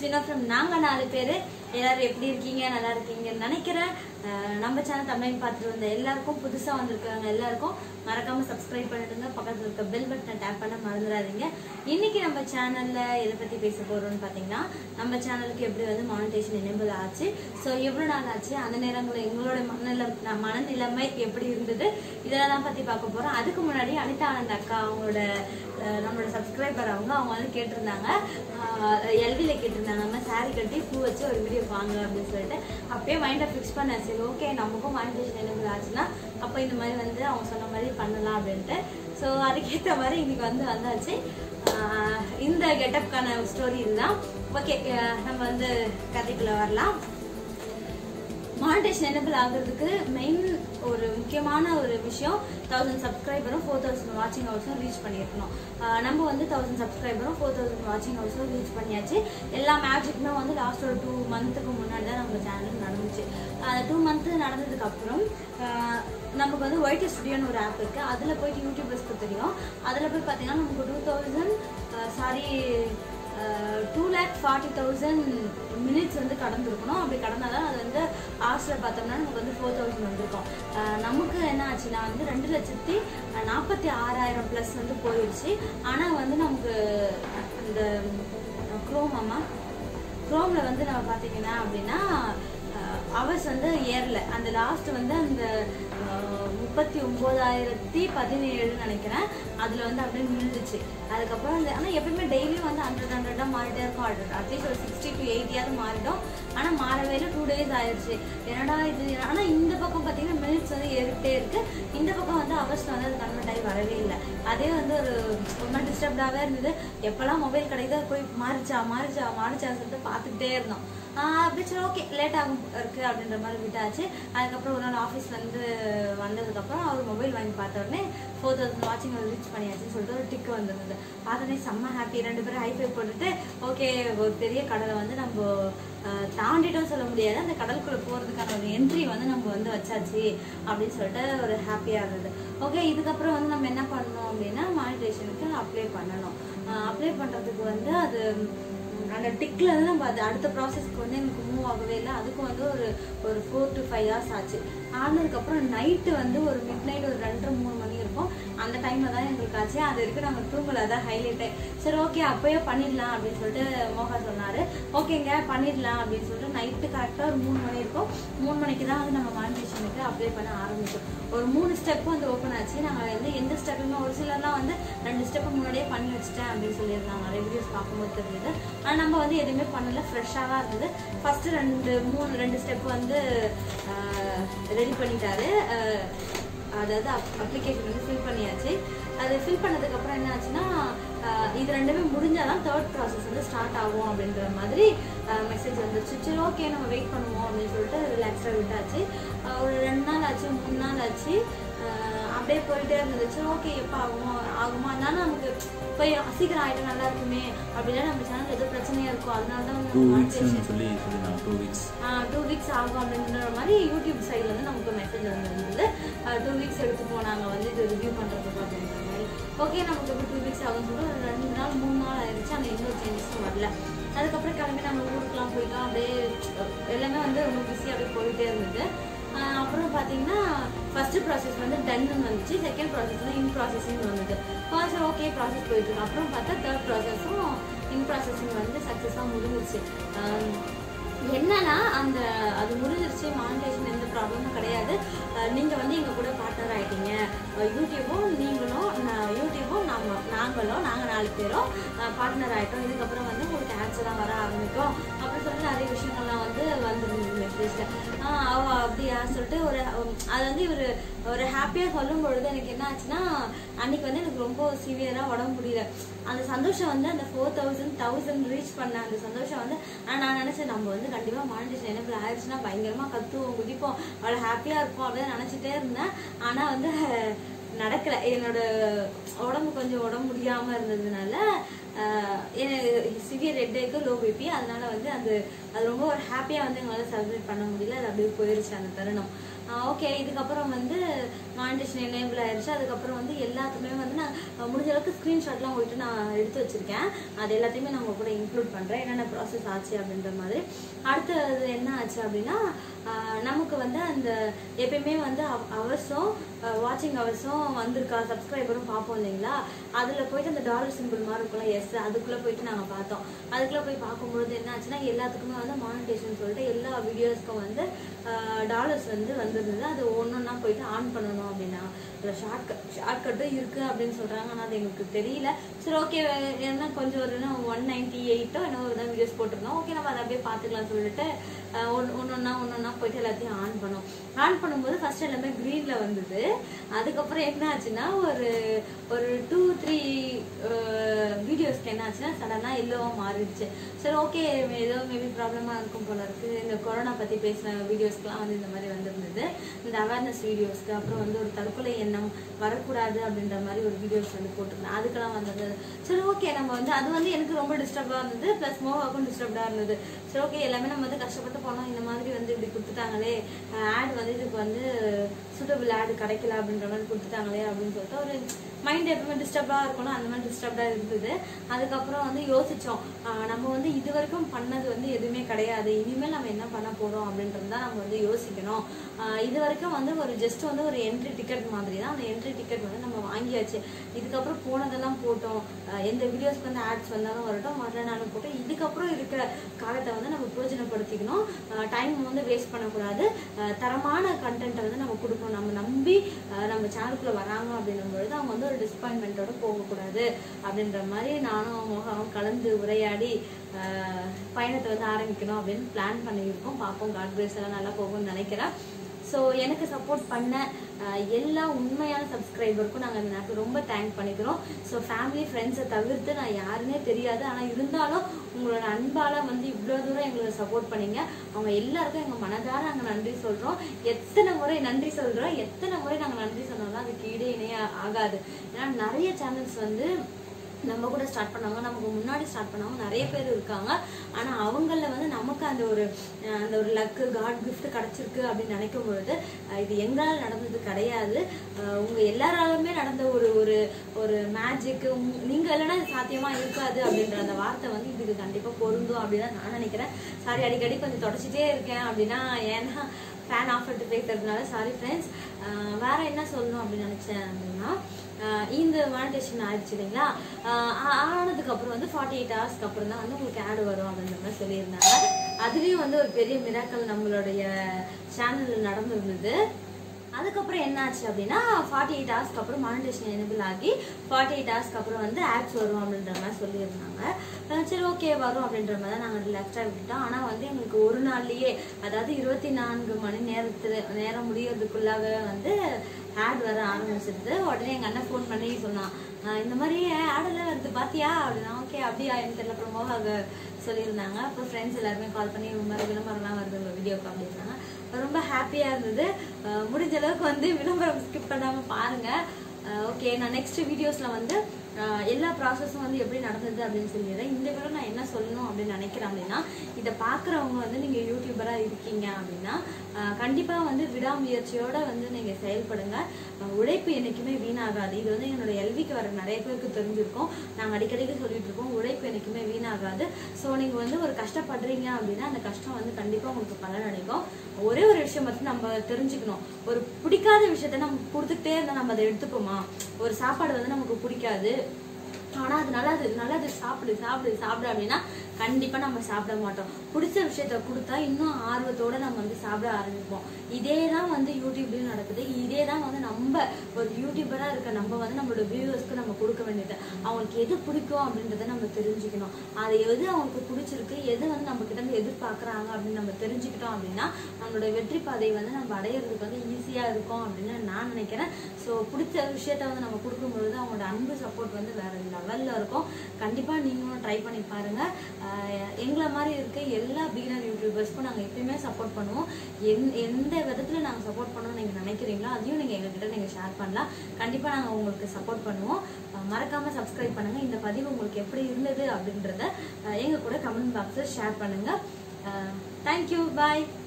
Vino from நாங்க நாலு பேர் எல்லாரும் எப்படி இருக்கீங்க நல்லா இருக்கீங்கன்னு நினைக்கிறேன் அஹ் நம்ம சேனல் தமிழ் பார்த்துட்டு வந்த எல்லாருக்கும் புதுசா வந்திருக்காங்க எல்லாருக்கும் மறக்காம சப்ஸ்கிரைப் பண்ணிடுங்க பக்கத்துல இருக்க பெல் பட்டனை டேப் பண்ண மறந்துடாதீங்க இன்னைக்கு நம்ம சேனல்ல எதை பத்தி பேச போறோம்னு பாத்தீங்கன்னா நம்ம சேனலுக்கு எப்படி வந்து மானிட்டேஷன் எனேபிள் ஆச்சு ஸோ எவ்வளவு நாள் ஆச்சு அந்த நேரங்களில் எங்களோட மனநிலை மனநிலைமை எப்படி இருந்தது இதெல்லாம் பத்தி பார்க்க போறோம் அதுக்கு முன்னாடி அனிதா ஆனந்த் அக்கா அவங்களோட அஹ் நம்மளோட சப்ஸ்கிரைபர் அவங்க அவங்க வந்து கேட்டிருந்தாங்க எல்வில கேட்டிருந்தாங்க நம்ம saree கட்டி பூ வச்சு ஒரு வீடியோ வாங்க அப்படின்னு சொல்லிட்டு அப்பயே மைண்டை ஃபிக்ஸ் பண்ண சரி ஓகே நமக்கும் மானிட்டேஷன் எனேபிள் ஆச்சுன்னா அப்போ இந்த மாதிரி வந்து அவங்க சொன்ன மாதிரி பண்ணலாம் அப்படின்ட்டு ஸோ அதுக்கேற்ற மாதிரி இன்னைக்கு வந்து வந்தாச்சு ஆஹ் இந்த கெட்டப்கான ஸ்டோரி இதுதான் ஓகே நம்ம வந்து கதைக்குள்ள வரலாம் மானிட்டேஷன் எனபிள் ஆகுறதுக்கு மெயின் ஒரு முக்கியமான ஒரு விஷயம் தௌசண்ட் சப்ஸ்கிரைபரும் ஃபோர் தௌசண்ட் வாட்சிங் ஹவர்ஸும் ரீச் பண்ணியிருக்கணும் ஆஹ் நம்ம வந்து தௌசண்ட் சப்ஸ்கிரைபரும் ஃபோர் தௌசண்ட் வாட்சிங் ஹவர்ஸும் ரீச் பண்ணியாச்சு எல்லா மேஜிக்குமே வந்து லாஸ்ட் ஒரு டூ மந்த்துக்கு முன்னாடி தான் நம்ம சேனல் நடந்துச்சு அந்த டூ மந்த்து நடந்ததுக்கு அப்புறம் ஆஹ் நமக்கு வந்து ஒயிட் ஸ்டுடியோன்னு ஒரு ஆப் இருக்கு அதில் போயிட்டு யூடியூபர்ஸ்க்கு தெரியும் அதில் போய் பார்த்தீங்கன்னா நமக்கு two thousand sorry two lakh forty thousand minutes வந்து கடந்திருக்கணும் அப்படி கடந்தாதான் அது வந்து ஹார்ஸில் பார்த்தோம்னா நமக்கு வந்து ஃபோர் தௌசண்ட் வந்திருக்கும் அஹ் நமக்கு என்ன ஆச்சுன்னா வந்து ரெண்டு லட்சத்தி நாற்பத்தி ஆறாயிரம் ப்ளஸ் வந்து போயிடுச்சு ஆனால் வந்து நமக்கு அந்த குரோம் அம்மா குரோமில் வந்து நம்ம பார்த்தீங்கன்னா அப்படின்னா அவர்ஸ் வந்து ஏறல அந்த லாஸ்ட் வந்து அந்த அஹ், முப்பத்தி ஒன்பதாயிரத்தி பதினேழுன்னு நினைக்கிறேன் அதில் வந்து அப்படியே நின்றுச்சு அதுக்கப்புறம் அந்த ஆனால் எப்பயுமே டெய்லியும் வந்து ஹண்ட்ரட் ஹண்ட்ரடாக மாறிட்டே இருக்கும் அட்லீஸ்ட் ஒரு சிக்ஸ்டி டு எயிட்டியாவது மாறிடும் ஆனால் மாறவே இல்லை டூ டேஸ் ஆயிடுச்சு என்னடா இது ஆனால் இந்த பக்கம் பார்த்தீங்கன்னா மினிட்ஸ் வந்து ஏறிட்டே இருக்கு இந்த பக்கம் வந்து அவர்ஸ் வந்து அது கன்வெர்ட் ஆகி வரவே இல்லை அதே வந்து ஒரு ஒரு மாதிரி டிஸ்டர்ப்டாகவே இருந்தது எப்போல்லாம் மொபைல் கிடைக்குதோ போய் மாறிச்சா மாறிச்சா மாறிச்சான்னு சொல்லிட்டு பார்த்துக்கிட்டே இருந்தோம் ஆஹ் அப்படி சரி ஓகே லேட் ஆகும் இருக்கு அப்படின்ற மாதிரி விட்டாச்சு அதுக்கப்புறம் ஒரு நாள் ஆஃபீஸ்ல இருந்து வந்ததுக்கப்புறம் அவர் மொபைல் வாங்கி பார்த்த உடனே ஃபோர் தௌசண்ட் வாட்சிங் ரீச் பண்ணியாச்சுன்னு சொல்லிட்டு ஒரு டிக் வந்திருந்தது பார்த்தோன்னே செம்ம ஹாப்பி ரெண்டு பேரும் ஹைஃபை போட்டுட்டு ஓகே ஒரு பெரிய கடலை வந்து நம்ம ஆஹ் தாண்டிட்டோம் சொல்ல முடியாது அந்த கடலுக்குள்ள போறதுக்கான ஒரு என்ட்ரி வந்து நம்ம வந்து வச்சாச்சு அப்படின்னு சொல்லிட்டு ஒரு ஹாப்பியா இருந்தது ஓகே இதுக்கப்புறம் வந்து நம்ம என்ன பண்ணணும் அப்படின்னா மானிட்டேஷனுக்கு அப்ளை பண்ணணும் அப்ளை பண்றதுக்கு வந்து அது அந்த டிக்ல இருந்து நம்ம அது அடுத்த ப்ராசஸ்க்கு வந்து எனக்கு மூவ் ஆகவே இல்லை அதுக்கும் வந்து ஒரு ஒரு ஃபோர் டு ஃபைவ் ஹவர்ஸ் ஆச்சு ஆனதுக்கப்புறம் நைட்டு வந்து ஒரு மிட் நைட் ஒரு ரெண்டரை மூணு மணி இருக்கும் அந்த டைம்ல தான் எங்களுக்கு ஆச்சு அது வரைக்கும் நாங்கள் தூங்கல அதான் ஹைலைட்டே சரி ஓகே அப்பயே பண்ணிடலாம் அப்படின்னு சொல்லிட்டு மோகா சொன்னாரு ஓகேங்க பண்ணிடலாம் அப்படின்னு சொல்லிட்டு நைட்டு கரெக்டாக ஒரு மூணு மணி இருக்கும் மூணு மணிக்கு தான் வந்து நம்ம மானிட்டேஷனுக்கு அப்ளை பண்ண ஆரம்பிச்சோம் ஒரு மூணு ஸ்டெப் வந்து ஓப்பன் ஆச்சு நாங்கள் வந்து எந்த ஸ்டெப்புமே ஒரு சிலர்லாம் வந்து ரெண்டு ஸ்டெப் முன்னாடியே பண்ணி வச்சுட்டேன் அப்படின்னு சொல்லியிருந்தாங்க ரிவ்யூஸ் பார்க்கும்போது தெரிஞ்சது ஆனால் நம்ம வந்து எதுவுமே பண்ணல ஃப்ரெஷ்ஷாக தான் இருந்தது ஃபர்ஸ்ட் ரெண்டு மூணு ரெண்டு ஸ்டெப் வந்து ரெடி பண்ணிட்டாரு அஹ், அதாவது அப்ளிகேஷன் வந்து ஃபில் பண்ணியாச்சு அது ஃபில் பண்ணதுக்கு அப்புறம் என்ன ஆச்சுன்னா அஹ், இது ரெண்டுமே முடிஞ்சாதான் தேர்ட் ப்ராசஸ் வந்து ஸ்டார்ட் ஆகும் அப்படின்ற மாதிரி மெசேஜ் வந்துருச்சு சரி ஓகே நம்ம வெயிட் பண்ணுவோம் அப்படின்னு சொல்லிட்டு ரிலாக்ஸாக விட்டாச்சு அஹ், ஒரு ரெண்டு நாள் ஆச்சு மூணு நாள் ஆச்சு அஹ், அப்படியே போயிட்டே இருந்துச்சு ஓகே எப்போ ஆகுமோ ஆகுமா அதனால நமக்கு போய் சீக்கிரம் ஆயிட்டு நல்லா இருக்குமே அப்படின்னா நம்ம சேனல் ஏதோ பிரச்சனையா இருக்கும் அதனால தான் டூ வந்து வீக்ஸ்னு சொல்லி சொல்லியிருந்தாங்க டூ வீக்ஸ் டூ வீக்ஸ் ஆகும் அப்படின்ற மாதிரி யூடியூப் சைட்ல இருந்து நமக்கு மெசேஜ் வந்திருந்தது டூ வீக்ஸ் எடுத்துப்போம் நாங்க வந்து இது ரிவ்யூ பண்றதுக்கு அப்படின்ற மாதிரி ஓகே நமக்கு இப்போ டூ வீக்ஸ் ஆகும் சொல்லிட்டு ஒரு ரெண்டு நாள் மூணு நாள் ஆயிடுச்சு அந்த எந்த சேஞ்சஸும் வரல அதுக்கப்புறம் கிளம்பி நம்ம ஊருக்குலாம் போயிட்டோம் அப்படியே எல்லாமே வந்து ரொம்ப பிஸியாக அப்படியே போயிட்டே இருந்தது ஆஹ் அப்புறம் பார்த்தீங்கன்னா ஃபர்ஸ்ட் ப்ராசஸ் வந்து டன்னு வந்துச்சு செகண்ட் ப்ராசஸ் வந்து இன் ப்ராசஸிங் வந்தது ஃபர்ஸ்ட் ஓகே ப்ராசஸ் போயிட்டு இருக்கு அப்புறம் பார்த்தா தேர்ட் ப்ராசஸும் இன் ப்ராசஸிங் வந்து சக்ஸஸாக முடிஞ்சிருச்சு ஆஹ் என்னன்னா அந்த அது முடிஞ்சிருச்சு மானிட்டேஷன் எந்த ப்ராப்ளமும் கிடையாது அஹ் நீங்க வந்து எங்க கூட பார்ட்னர் ஆயிட்டீங்க அஹ் யூடியூபும் நீங்களும் நான் யூடியூபும் நாம நாங்களும் நாங்க நாலு பேரும் பார்ட்னர் ஆயிட்டோம் இதுக்கப்புறம் வந்து உங்களுக்கு ஆட்ஸ் எல்லாம் வர ஆரம்பிக்கும் அப்படின்னு சொல்லிட்டு நிறைய விஷயங்கள்லாம் வந்து வந்துருந்தது மெசேஜ்ல ஆஹ் அவ அப்படியா சொல்லிட்டு ஒரு உம், அது வந்து இவர் ஒரு ஹாப்பியா சொல்லும் பொழுது எனக்கு என்ன ஆச்சுன்னா அன்னைக்கு வந்து எனக்கு ரொம்ப சிவியரா உடம்பு முடியல அந்த சந்தோஷம் வந்து அந்த ஃபோர் தௌசண்ட் தௌசண்ட் ரீச் பண்ண அந்த சந்தோஷம் வந்து ஆனா நான் நினைச்சேன் நம்ம வந்து கண்டிப்பா மானிட்டேஷன் என்ன ஆயிடுச்சுன்னா பயங்கரமா கத்துவோம் குதிப்போம் அவ்வளோ ஹாப்பியா இருப்போம் அப்படின்னு நினைச்சிட்டே இருந்தேன் ஆனா வந்து நடக்கல என்னோட உடம்பு கொஞ்சம் உடம்பு முடியாம இருந்ததுனால சிவியர் ரெட் ஏக்கு லோ பிபி அதனால வந்து அந்த அது ரொம்ப ஒரு ஹாப்பியா வந்து எங்களால செலிப்ரேட் பண்ண முடியல அது அப்படியே போயிருச்சு அந்த தருணம் ஓகே இதுக்கப்புறம் வந்து மானிட்டேஷன் எனேபிள் ஆயிருச்சு அதுக்கப்புறம் வந்து எல்லாத்துக்குமே வந்து நான் அஹ், முடிஞ்ச அளவுக்கு ஸ்க்ரீன்ஷாட்லாம் போயிட்டு நான் எடுத்து வச்சிருக்கேன் அது எல்லாத்தையுமே நான் உங்க கூட இன்க்ளூட் பண்றேன் என்னென்ன ப்ராசஸ் ஆச்சு அப்படின்ற மாதிரி அடுத்தது என்ன ஆச்சு அப்படின்னா அஹ், நமக்கு வந்து அந்த எப்பயுமே வந்து அவர்ஸும் வாட்சிங் அவர்ஸும் வந்திருக்கா சப்ஸ்கிரைபரும் பார்ப்போம் இல்லைங்களா அதில் போயிட்டு அந்த டாலர் சிம்பிள் மாதிரி இருக்கும்ல எஸ் அதுக்குள்ளே போயிட்டு நாங்கள் பார்த்தோம் அதுக்குள்ளே போய் பார்க்கும்பொழுது என்ன ஆச்சுன்னா எல்லாத்துக்குமே வந்து மானிட்டேஷன் சொல்லிட்டு எல்லா வீடியோஸ்க்கும் வந்து டாலர்ஸ் வந்து வந்திருந்தது அது ஒன்று ஒன்றா போயிட்டு ஆன் பண்ணணும் அப்படின்னா அதில் ஷார்ட் கட் ஷார்ட் கட்டும் இருக்குது அப்படின்னு சொல்கிறாங்க ஆனால் அது எங்களுக்கு தெரியல சரி ஓகே என்ன கொஞ்சம் ஒரு ஒன் நைன்டி எயிட்டோ என்ன ஒரு தான் வீடியோஸ் போட்டிருந்தோம் ஓகே நம்ம அதை அப்படியே பார்த்துக்கலாம் சொல்லிட்டு ஒன்று ஒன்றா ஒன்று ஒன்றா போயிட்டு எல்லாத்தையும் ஆன் பண்ணோம் ஆன் பண்ணும்போது ஃபர்ஸ்ட் எல்லாமே க்ரீனில் வந்தது அதுக்கப்புறம் என்ன ஆச்சுன்னா ஒரு ஒரு டூ த்ரீ வீடியோஸ்க்கு என்ன ஆச்சுன்னா சடனாக எல்லோவாக மாறிடுச்சு சரி ஓகே ஏதோ மேபி ப்ராப்ளமாக இருக்கும் போல இருக்கு இந்த கொரோனா பற்றி பேசின வீடியோஸ்க்குலாம் வந்து இந்த மாதிரி வந்திருந்தது இந்த அவேர்னஸ் வீடியோஸ்க்கு அப்புறம் வந்து ஒரு தற்கொலை எண்ணம் வரக்கூடாது அப்படின்ற மாதிரி ஒரு வீடியோஸ் வந்து போட்டிருந்தேன் அதுக்கெல்லாம் வந்தது சரி ஓகே நம்ம வந்து அது வந்து எனக்கு ரொம்ப டிஸ்டர்பாக இருந்தது ப்ளஸ் மோகாவுக்கும் டிஸ்டர்ப்டாக இருந்தது சரி ஓகே எல்லாமே நம்ம வந்து கஷ்டப்பட்டு போனோம் இந்த மாதிரி வந்து இப்படி கொடுத்துட்டாங்களே ஆட் வந்து இதுக்கு வந்து சூட்டபிள் ஆட் கிடைக்கல அப்படின்ற மாதிரி கொடுத்துட்டாங்களே அப்படின்னு சொல்லிட்டு ஒரு மைண்ட் எப்பவுமே டிஸ்டர்பாக இருக்கணும் அந்த மாதிரி டிஸ்டர்ப்டாக இருந்தது அதுக்கப்புறம் வந்து யோசிச்சோம் ஆஹ் நம்ம வந்து இது வரைக்கும் பண்ணது வந்து எதுவுமே கிடையாது இனிமேல் நம்ம என்ன பண்ண போறோம் அப்படின்றது தான் நம்ம வந்து யோசிக்கணும் ஆஹ் இது வரைக்கும் வந்து ஒரு ஜஸ்ட் வந்து ஒரு என்ட்ரி டிக்கெட் மாதிரி தான் அந்த என்ட்ரி டிக்கெட் வந்து நம்ம வாங்கியாச்சு இதுக்கப்புறம் போனதெல்லாம் போட்டோம் ஆஹ் எந்த வீடியோஸ்க்கு வந்து ஆட்ஸ் வந்தாலும் வரட்டும் வரலனாலும் போட்டோம் இதுக்கப்புறம் இருக்கிற காலத்தை வந்து நம்ம பிரயோஜனப்படுத்திக்கணும் டைம் வந்து வேஸ்ட் பண்ணக்கூடாது ஆஹ் தரமான கண்டென்ட்டை வந்து நம்ம கொடுக்கணும் நம்ம நம்பி ஆஹ் நம்ம சேனலுக்குள்ள வராங்க அப்படின்னும் பொழுது அவங்க வந்து ஒரு டிசப்பாயின்மெண்ட்டோட போகக்கூடாது அப்படின்ற மாதிரி நானும் மோகாவும் கலந்து உரையாடி ஆஹ் பயணத்தை வந்து ஆரம்பிக்கணும் அப்படின்னு பிளான் பண்ணியிருக்கோம் பார்ப்போம் காட் கிரேஸ் எல்லாம் நல்லா போகும்னு நினைக்கிறேன் ஸோ எனக்கு சப்போர்ட் பண்ண ஆஹ் எல்லா உண்மையான சப்ஸ்கிரைபருக்கும் நாங்கள் இந்த நேரத்தில் ரொம்ப தேங்க் பண்ணிக்கிறோம் ஸோ ஃபேமிலி ஃப்ரெண்ட்ஸை தவிர்த்து நான் யாருன்னே தெரியாது ஆனால் இருந்தாலும் உங்களோட அன்பால வந்து இவ்வளோ தூரம் எங்களுக்கு சப்போர்ட் பண்ணீங்க அவங்க எல்லாருக்கும் எங்கள் மனதார நாங்கள் நன்றி சொல்கிறோம் எத்தனை முறை நன்றி சொல்கிறோம் எத்தனை முறை நாங்கள் நன்றி சொன்னாலும் அதுக்கு ஈடே இணைய ஆகாது ஏன்னா நிறைய சேனல்ஸ் வந்து நம்ம கூட ஸ்டார்ட் பண்ணவங்க நமக்கு முன்னாடி ஸ்டார்ட் பண்ணவங்க நிறைய பேர் இருக்காங்க ஆனா அவங்கள வந்து நமக்கு அந்த ஒரு அஹ், அந்த ஒரு லக்கு காட் gift கிடைச்சிருக்கு அப்படின்னு நினைக்கும் பொழுது அஹ், இது எங்களால் நடந்தது கிடையாது அஹ், உங்க எல்லாராலுமே நடந்த ஒரு ஒரு ஒரு மேஜிக் நீங்க இல்லைன்னா இது சாத்தியமா இருக்காது அப்படின்ற அந்த வார்த்தை வந்து இதுக்கு கண்டிப்பா பொருந்தும் அப்படின்னு தான் நான் நினைக்கிறேன் சாரி அடிக்கடி கொஞ்சம் தொடச்சிட்டே இருக்கேன் அப்படின்னா ஏன்னா ஃபேன் ஆஃப் பண்ணிட்டு பேசுறதுனால சாரி ஃப்ரெண்ட்ஸ் வேற என்ன சொல்லணும் அப்படின்னு நினைச்சேன் அப்படின்னா ஆஹ் இந்த மானிட்டேஷன் ஆயிடுச்சு இல்லைங்களா ஆஹ் ஆ- ஆனதுக்கு அப்புறம் வந்து ஃபார்ட்டி எயிட் ஹவர்ஸ்க்கு அப்புறம் தான் வந்து உங்களுக்கு ஆட் வரும் அப்படின்ற மாதிரி சொல்லியிருந்தாங்க அதுலேயும் வந்து ஒரு பெரிய மிராக்கள் நம்மளுடைய சேனலில் நடந்திருந்தது அதுக்கப்புறம் என்ன ஆச்சு அப்படின்னா ஃபார்ட்டி எயிட் ஹவர்ஸ்க்கு அப்புறம் மானிட்டேஷன் எனபிள் ஆகி ஃபார்ட்டி எயிட் ஹவர்ஸ்க்கு அப்புறம் வந்து ஆட்ஸ் வரும் அப்படின்ற மாதிரி சொல்லியிருந்தாங்க அஹ் சரி ஓகே வரும் அப்படின்ற மாதிரி தான் நாங்கள் ரிலாக்ஸ்டாக விட்டுட்டோம் ஆனால் வந்து எங்களுக்கு ஒரு நாள்லயே அதாவது இருபத்தி நான்கு மணி நேரத்துல நேரம் முடியறதுக்குள்ளாக வந்து ஆட் வர ஆரம்பிச்சிருது உடனே எங்கள் அண்ணன் ஃபோன் பண்ணி சொன்னான் "ஆஹ் இந்த மாதிரி ஆடெல்லாம் வருது பாத்தியா அப்படின்னா ஓகே அப்படியா எனக்கு தெரியல அப்புறமா அவங்க சொல்லியிருந்தாங்க அப்புறம் ஃப்ரெண்ட்ஸ் எல்லாருமே கால் பண்ணி இந்த மாதிரி விளம்பரம்லாம் வருது உங்கள் வீடியோக்கு அப்படின்னாங்க ரொம்ப ஹாப்பியாக இருந்தது ஆஹ் முடிஞ்ச அளவுக்கு வந்து விளம்பரம் ஸ்கிப் பண்ணாமல் பாருங்கள் ஓகே நான் நெக்ஸ்ட் வீடியோஸில் வந்து ஆஹ் எல்லா ப்ராசஸும் வந்து எப்படி நடந்தது அப்படின்னு சொல்லிடுறேன் இந்த வீடியோ நான் என்ன சொல்லணும் அப்படின்னு நினைக்கிறேன் அப்படின்னா இதை பார்க்குறவங்க வந்து நீங்கள் யூடியூபராக இருக்கீங்க அப்படின்னா ஆஹ் கண்டிப்பா வந்து விடாமுயற்சியோட வந்து நீங்க செயல்படுங்க ஆஹ் உழைப்பு என்னைக்குமே வீணாகாது இது வந்து என்னோட எல்விக்கு வர நிறைய பேருக்கு தெரிஞ்சிருக்கும் நாங்க அடிக்கடிக்கு சொல்லிட்டு இருக்கோம் உழைப்பு என்னைக்குமே வீணாகாது ஸோ நீங்க வந்து ஒரு கஷ்டப்படுறீங்க அப்படின்னா அந்த கஷ்டம் வந்து கண்டிப்பா உங்களுக்கு பலன் அளிக்கும் ஒரே ஒரு விஷயம் மட்டும் நம்ம தெரிஞ்சுக்கணும் ஒரு பிடிக்காத விஷயத்த நம்ம கொடுத்துக்கிட்டே இருந்தா நம்ம அதை எடுத்துப்போமா ஒரு சாப்பாடு வந்து நமக்கு பிடிக்காது ஆனா அது நல்லது நல்லது சாப்பிடு சாப்பிடு சாப்பிடு அப்படின்னா கண்டிப்பா நம்ம சாப்பிட மாட்டோம் பிடிச்ச விஷயத்த கொடுத்தா இன்னும் ஆர்வத்தோட நம்ம வந்து சாப்பிட ஆரம்பிப்போம் இதே தான் வந்து யூடியூப்லயும் நடக்குது இதே தான் வந்து நம்ம ஒரு யூடியூபரா இருக்க நம்ம வந்து நம்மளோட வியூவர்ஸ்க்கு நம்ம கொடுக்க வேண்டியது அவங்களுக்கு எது பிடிக்கும் அப்படின்றத நம்ம தெரிஞ்சுக்கணும் அது எது அவங்களுக்கு பிடிச்சிருக்கு எது வந்து நம்ம கிட்ட இருந்து எதிர்பார்க்கறாங்க அப்படின்னு நம்ம தெரிஞ்சுக்கிட்டோம் அப்படின்னா நம்மளோட வெற்றி பாதையை வந்து நம்ம அடையிறதுக்கு வந்து ஈஸியா இருக்கும் அப்படின்னு நான் நினைக்கிறேன் ஸோ பிடிச்ச விஷயத்த வந்து நம்ம கொடுக்கும்பொழுது அவங்களோட அன்பு சப்போர்ட் வந்து வேற லெவல்ல இருக்கும் கண்டிப்பா நீங்களும் ட்ரை பண்ணி பாருங்க ஆஹ் எங்களை மாதிரி இருக்க எல்லா பிகினர் யூடியூபர்ஸ்க்கும் நாங்கள் எப்பயுமே சப்போர்ட் பண்ணுவோம் எந் எந்த விதத்தில் நாங்கள் சப்போர்ட் பண்ணணும்னு நீங்கள் நினைக்கிறீங்களோ அதையும் நீங்கள் எங்ககிட்ட நீங்கள் ஷேர் பண்ணலாம் கண்டிப்பாக நாங்கள் உங்களுக்கு சப்போர்ட் பண்ணுவோம் ஆஹ் மறக்காம சப்ஸ்கிரைப் பண்ணுங்க இந்த பதிவு உங்களுக்கு எப்படி இருந்தது அப்படின்றத ஆஹ் எங்க கூட கமெண்ட் பாக்ஸில் ஷேர் பண்ணுங்க தேங்க்யூ பாய்